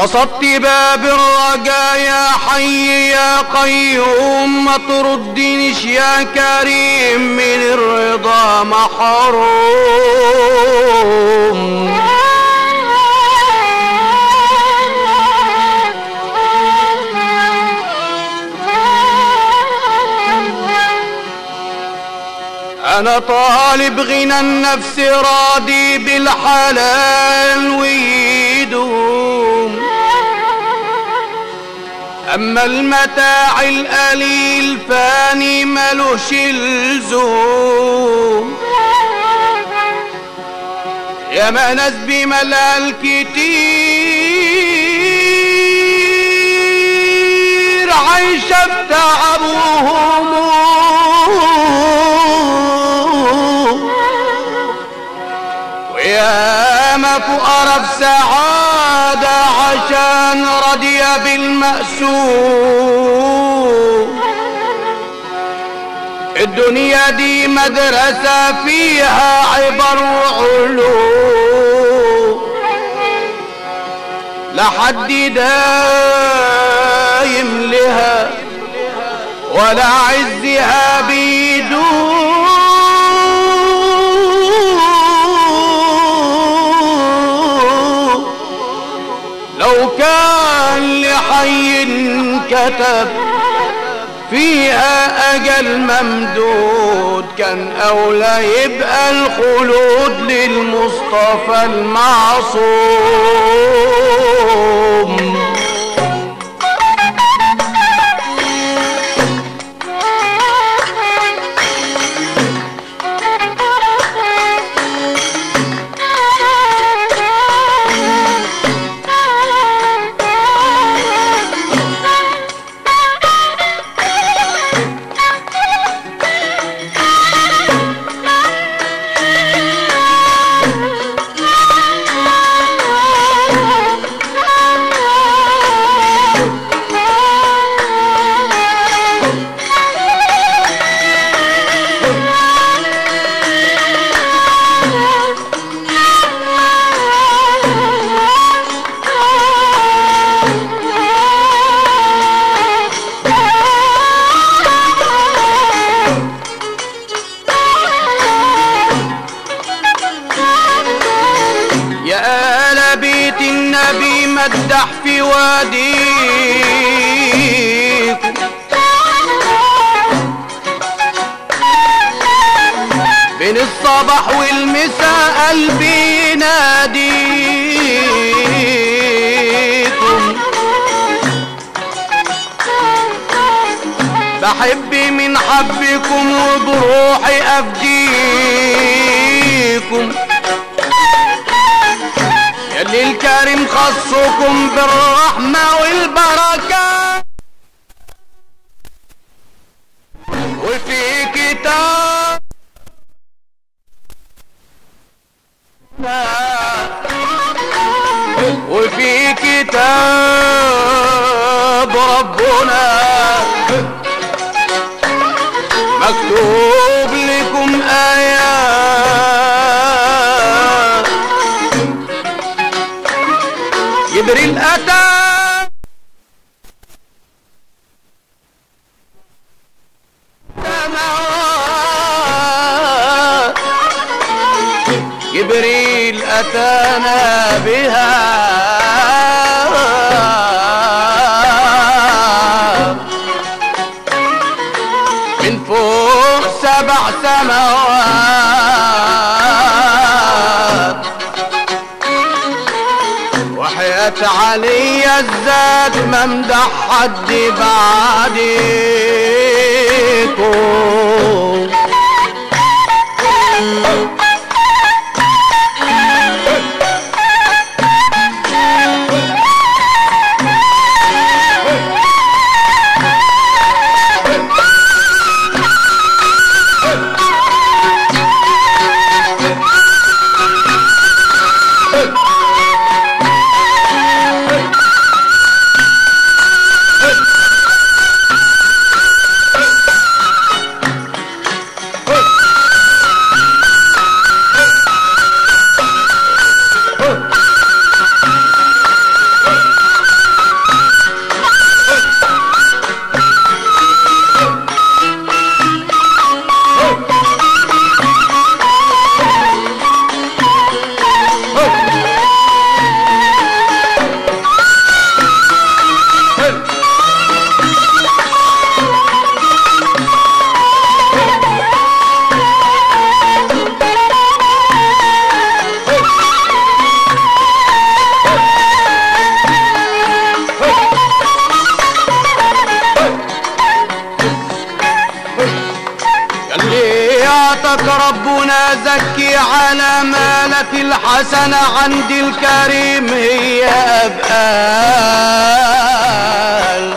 وسطت باب الرجا يا حي يا قيوم ما تردنيش يا كريم من الرضا محروم انا طالب غنى النفس راضي بالحلال ويدوم اما المتاع القليل فاني ملوش لزوم يا ما ناس بملال كتير عايشة بتعب وهموم ويا ما فقراء بسعادة عشان رضي بالمأسوم الدنيا دي مدرسة فيها عبر وعلوم لحد دايم لها ولا عزها بيدوم لو كان لحي كتب فيها أجل ممدود كان أولى يبقى الخلود للمصطفى المعصوم يا آل بيت النبي مدح في واديكم بين الصباح والمساء قلبي ناديكم بحب من حبكم وبروحي أفديكم يلي الكريم خصكم بالرحمة والبركة وفي كتاب وفي كتاب ربنا مكتوب لكم آيات جبريل أتى سماوات جبريل أتانا بها من فوق سبع سماوات وحياة علي الزاد ممدح حد بعديكم زكي على مالك الحسنة عند الكريم هي أبقال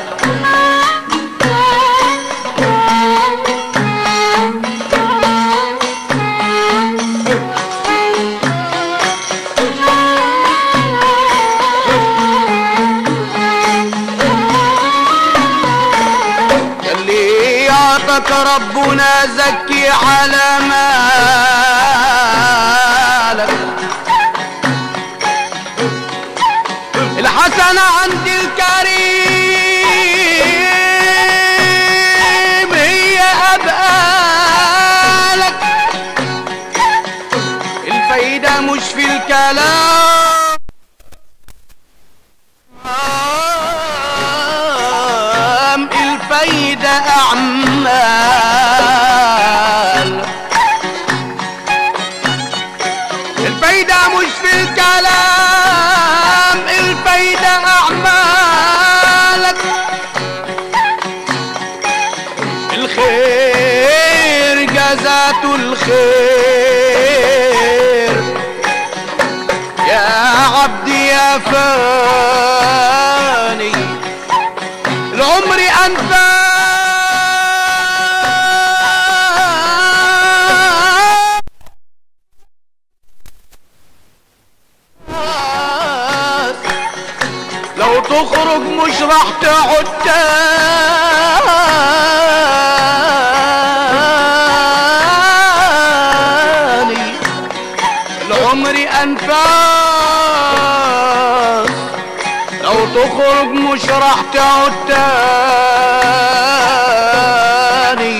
اللي يعطك ربنا زكي على مالك الحسنة عند الكريم هي أبقالك الفايدة مش في الكلام الفايدة أعمال الفايدة مش في الكلام الفايدة أعمالك الخير جزاة الخير يا عبدي يا فاني العمر أنفاس لو تخرج مش راح تقعد تاني العمر أنفاس لو تخرج مش راح تقعد تاني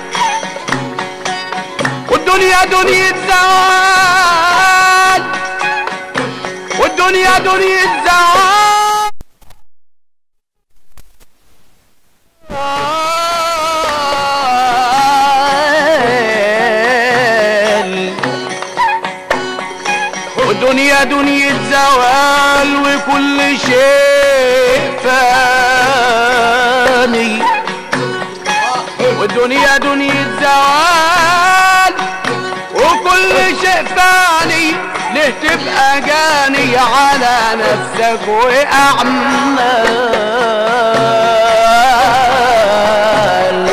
والدنيا دنيا زوال والدنيا دنيا زوال والدنيا دنيا زوال وكل شيء فاني والدنيا دنيا زوال وكل شيء فاني ليه تبقى جاني على نفسك وأعمال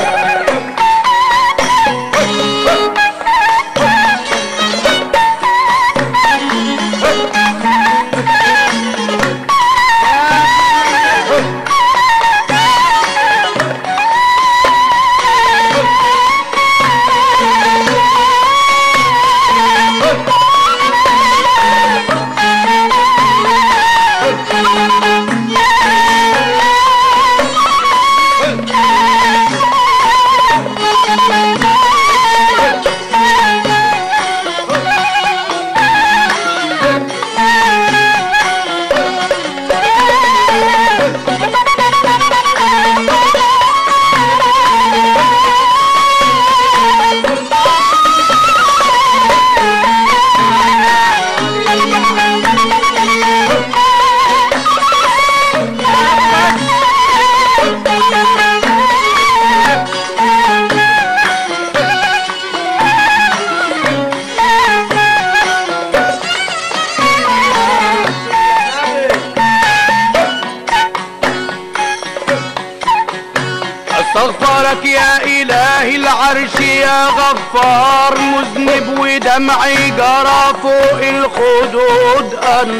استغفرك يا إله العرش يا غفار مذنب ودمعي جرى فوق الخدود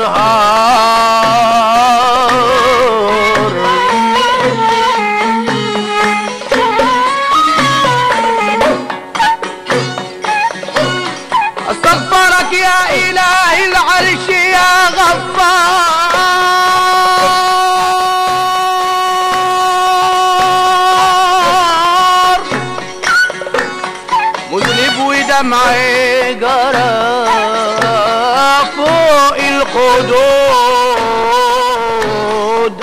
أنهار استغفرك يا إله العرش يا غفار مذنب ودمعي جرى فوق الخدود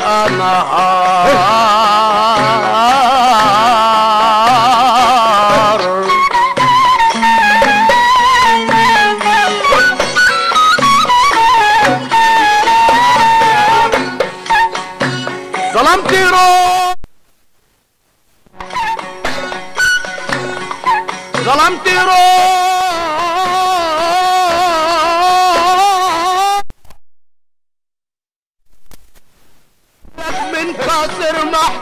أنهار ظلمت روح ظلمت روح منتصر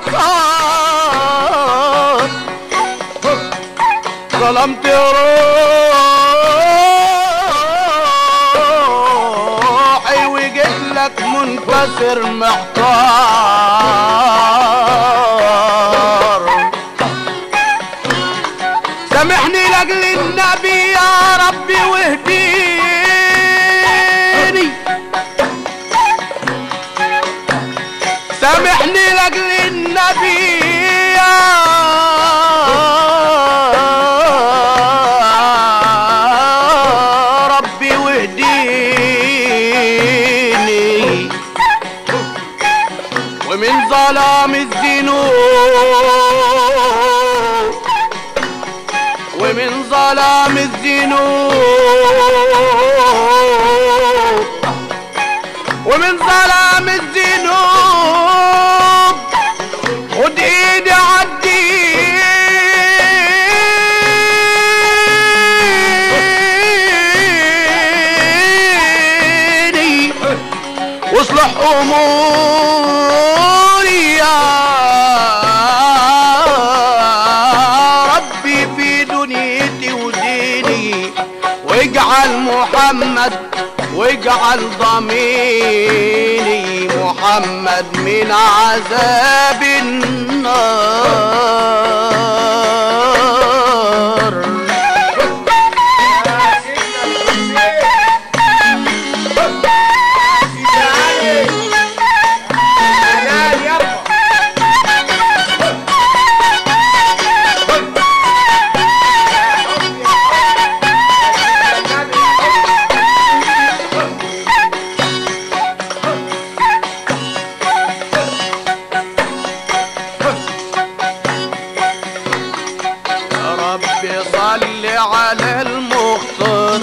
محتار ظلمت روحي وجيت لك منتصر محتار سامحني لاجل النبي يا ربي واهديني سامحني لاجل النبي يا ربي واهديني ومن ظلام الذنوب ومن ظلام الذنوب ومن ظلام الذنوب خد ايدي عديني واصلح اموري يا ربي في دنيتي وديني واجعل محمد واجعل ضميري محمد من عذاب النار يا رب صل على المختار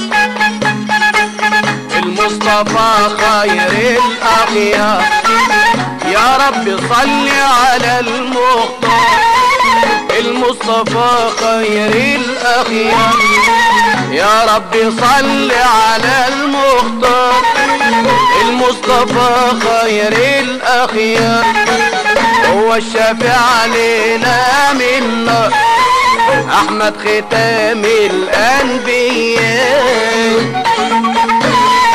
المصطفى خير الأخيار يا رب صل على المختار المصطفى خير الأخيار يا رب صل على المختار المصطفى خير الأخيار هو الشافع علينا من نار احمد ختام الانبياء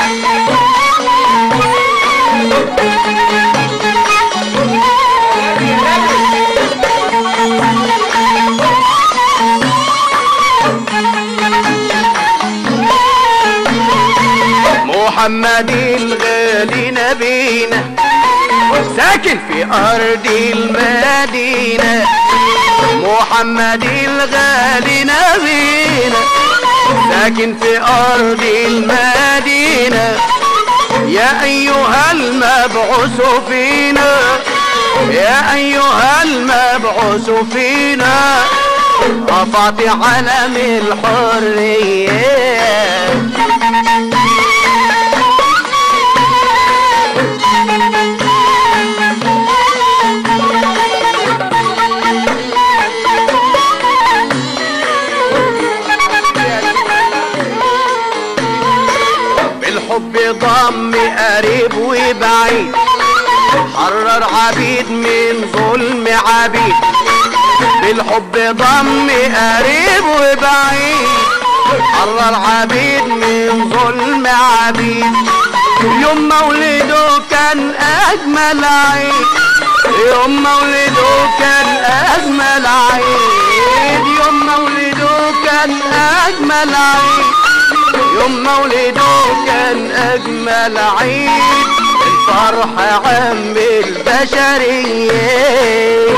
محمد الغالي نبينا ساكن في ارض المدينه محمد الغالي نبينا ساكن في ارض المدينه يا ايها المبعوث فينا يا ايها المبعوث فينا رفعت علم الحريه بالحب ضم قريب وبعيد حرر عبيد من ظلم عبيد بالحب ضم قريب وبعيد حرر عبيد من ظلم عبيد يوم مولده كان اجمل عيد يوم مولده كان اجمل عيد يوم مولده كان اجمل عيد يوم مولده كان اجمل عيد الفرح عم البشريه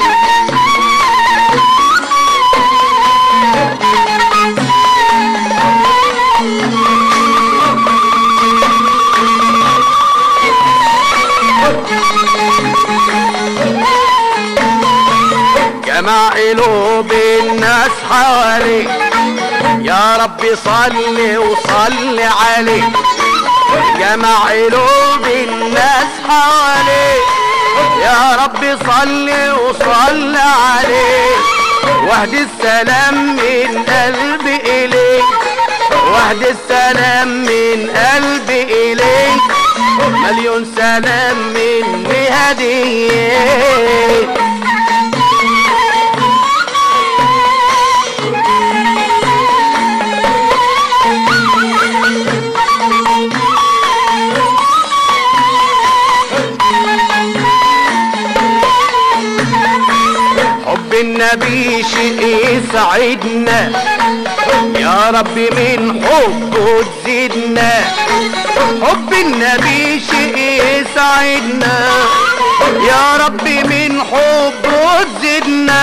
جمع قلوب الناس حواليه يا رب صل وصل عليه جمع قلوب الناس حواليه يا رب صل وصل عليه واهد السلام من قلبي إليك واهد السلام من قلبي إليك ما مليون سلام مني هديه حب النبي شيء يسعدنا يا رب من حبه تزيدنا حب النبي شيء يسعدنا يا رب من حبه تزيدنا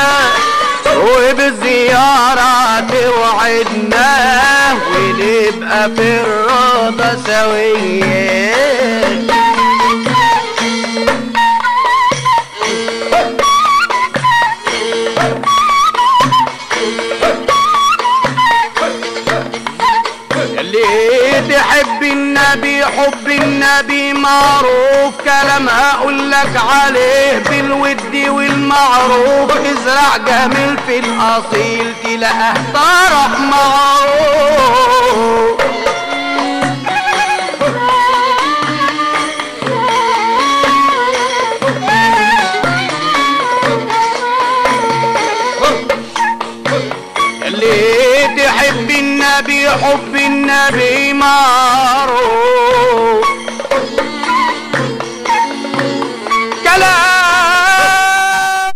وبالزيارة توعدنا ونبقى في الروضة سوية اللي تحب النبي حب النبي معروف كلام هقول لك عليه بالود والمعروف ازرع جميل في الاصيل تلاقيه طرح معروف اللي تحب النبي حب النبي معروف كلام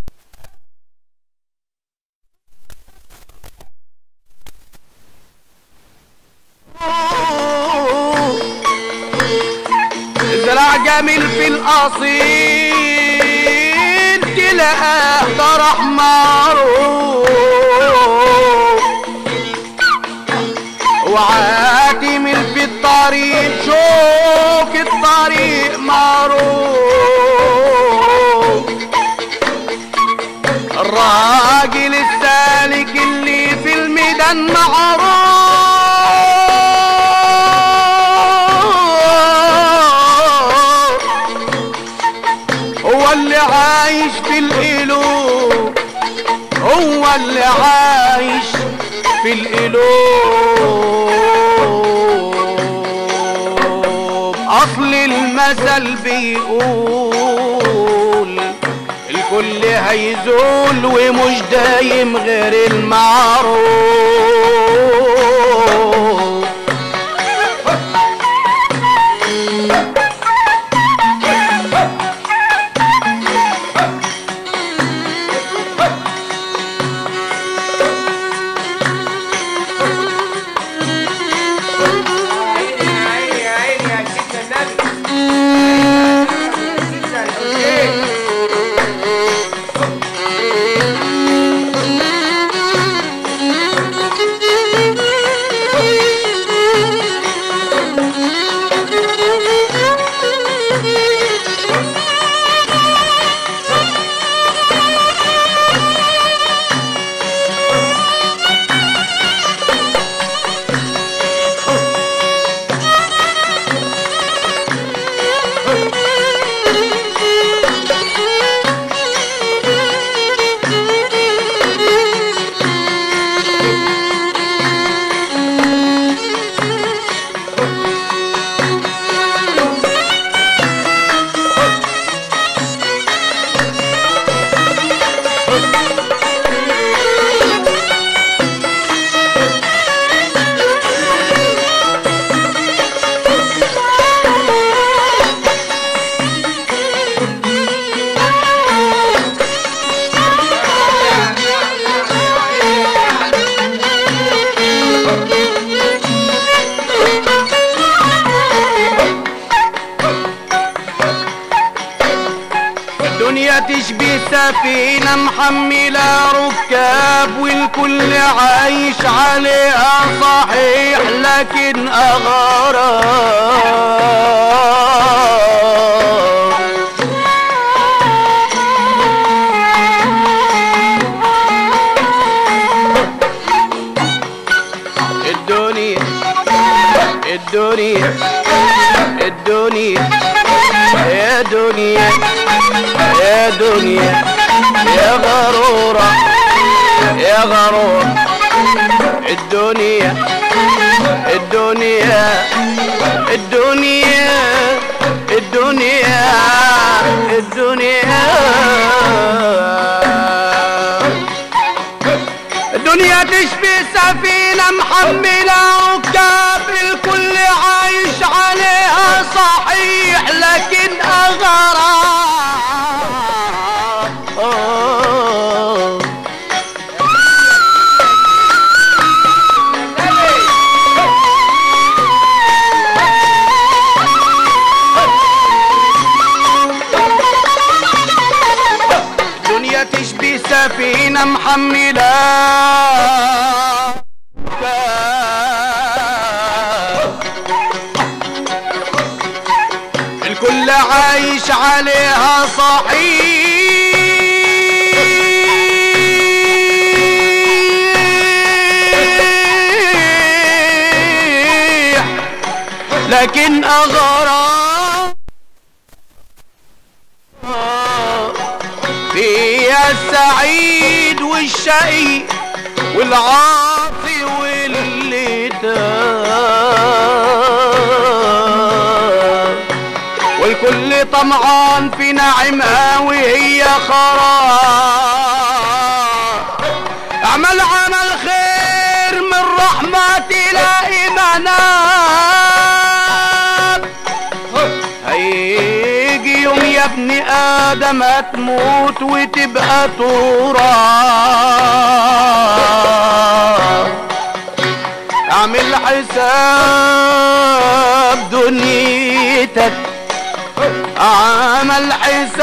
زرع جميل في الاصيل تلاقاه طرح معروف وعاتمل في الطريق شوك الطريق معروف الراجل السالك اللي في الميدان معروف هو اللي عايش في القلوب هو اللي عايش في القلوب اصل المثل بيقول الكل هيزول ومش دايم غير المعروف عيني عيني عيني يا سيدنا النبي سيدنا الحسين الدنيا تشبه سفينة محملة ركاب والكل عايش عليها صحيح لكن أغراب الدنيا الدنيا الدنيا يا دنيا يا دنيا يا غرورة يا غرور الدنيا الدنيا الدنيا الدنيا محملة عكاب الكل عايش عليها صحيح لكن أغراب دنيا تشبه سفينة محملة الكل عايش عليها صحيح لكن أغراب فيها السعيد والشقي والعاصي واللي تاب والكل طمعان في نعمها وهي خراب اعمل عمل خير من رحمة تلاقي منام هيجي يوم يا ابن ادم تموت وتبقى تراب اعمل حساب دنيتك اعمل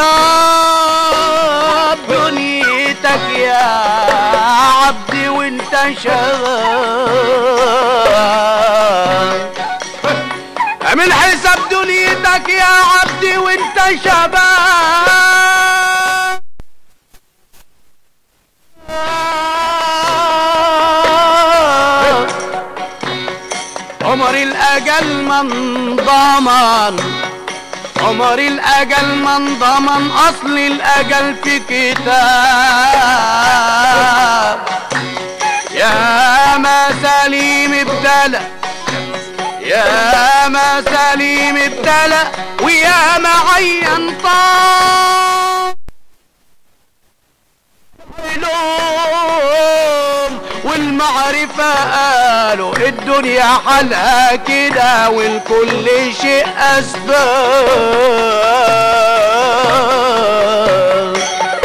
حساب دنيتك يا عبدي وانت شغال اعمل حساب دنيتك يا عبدي وانت شباب عمر الاجل من ضمن عمر الاجل من ضمن اصل الاجل في كتاب يا ما سليم ابتلى يا ما سليم ابتلى ويا ما عين طال علوم والمعرفة قالوا الدنيا حلقة كده والكل شيء أسباب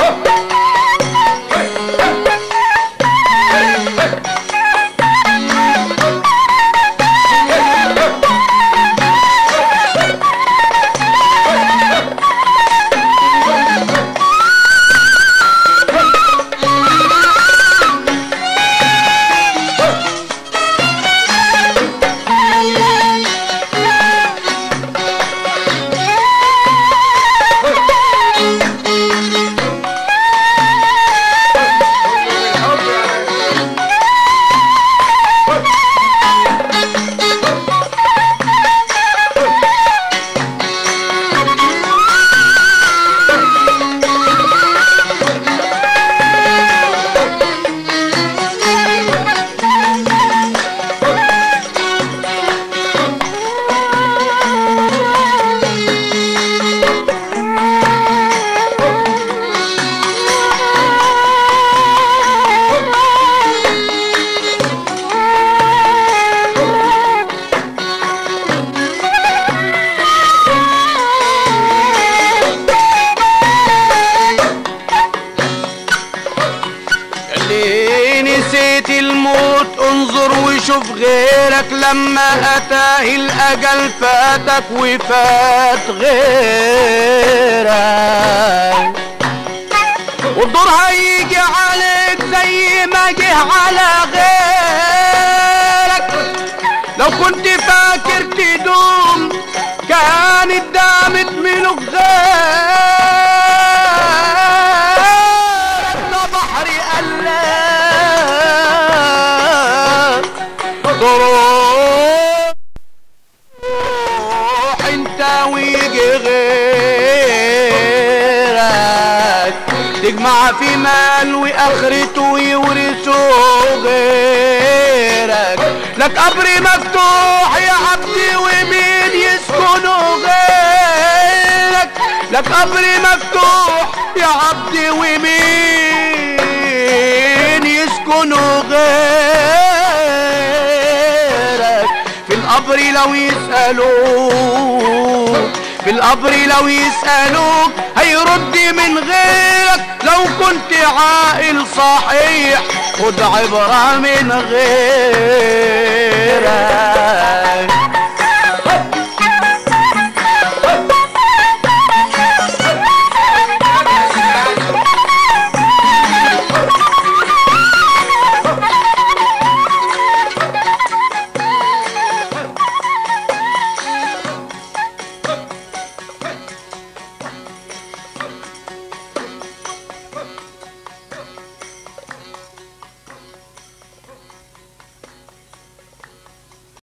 اللي نسيت الموت انظر وشوف غيرك لما اتاه الاجل فاتك وفات غيرك والدور هيجي عليك زي ما جه على غيرك لو كنت فاكر تدوم كانت دامت ملوك غيرك ده بحري قلاب تروح انت ويجي غيرك تجمع في مال واخرته يورثوا غيرك لك قبر مفتوح يا عبدي ومين يسكنوا غيرك لك قبر مفتوح يا عبدي ومين يسكنوا غيرك لو يسألوك في القبر لو يسألوك هيرد من غيرك لو كنت عاقل صحيح خد عبرة من غيرك